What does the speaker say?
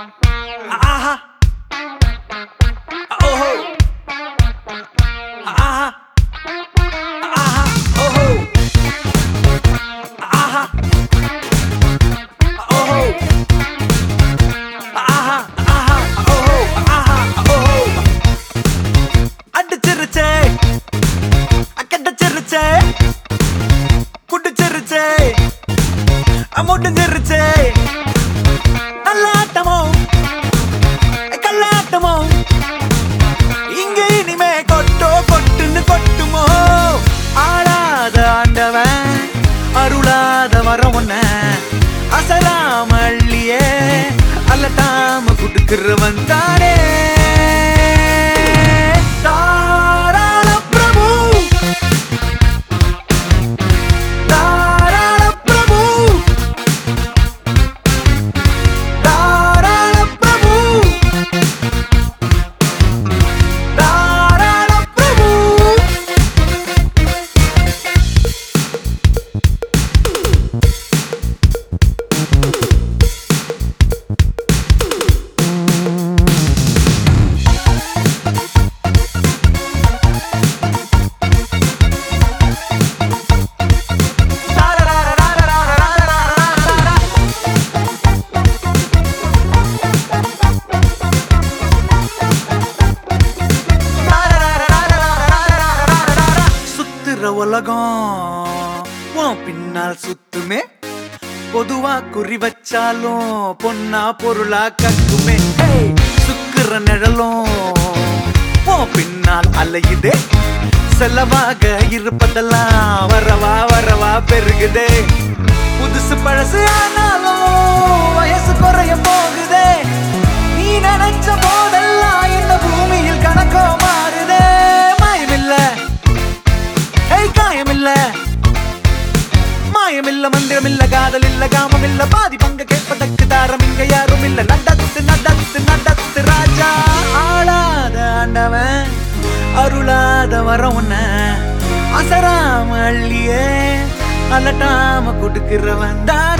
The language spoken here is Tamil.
ஆஹா ஓஹோ ஆஹா ஆஹா ஓஹோ ஆஹா ஓஹோ ஆஹா ஆஹா ஓஹோ ஆஹா ஓஹோ அடிச்சிருச்சே அக்கடிச்சிருச்சே குடிச்சிருச்சே முடிஞ்சிருச்சே நல்லாட்டமோ கல்லாட்டமோ இங்க இனிமே கொட்டோ கொட்டுன்னு கொட்டுமோ ஆளாத ஆண்டவன் அருளாத வர ஒன்ன அசலாம அள்ளியே அலட்டாம குடுக்கிறவன் தானே தாராள பிரபு தாராள பிரபு தாராள பிரபு தாராள பிரபு சுத்துற உலகம் உன் பின்னால் சுத்துமே பொதுவா குறி வச்சாலும் பொன்னா பொருளா கக்குமே ஹேய், சுக்குற நிழலும் உன் பின்னால் அலையுதே செலவாக இருப்பதெல்லாம் வரவா வரவா பெருகுதே புதுசு பழசு ஆனாலும் வயசு குறைய போகுதே நீ நினைச்ச போதெல்லாம் இந்த பூமியில் கணக்கோ மாறுதே மாயமில்ல ஏய் காயமில்ல மாயமில்ல மந்திரமில்ல காதல் இல்ல காமம் இல்ல பாதி பங்க கேட்பதற்கு தாரம் இங்க யாரும் இல்ல நடத்து நடத்து நடத்து ராஜா ஆளாத ஆண்டவன் அருளாத வர உன்ன அசராம அள்ளியே அலட்டாம கொடுக்கிறவன் தான்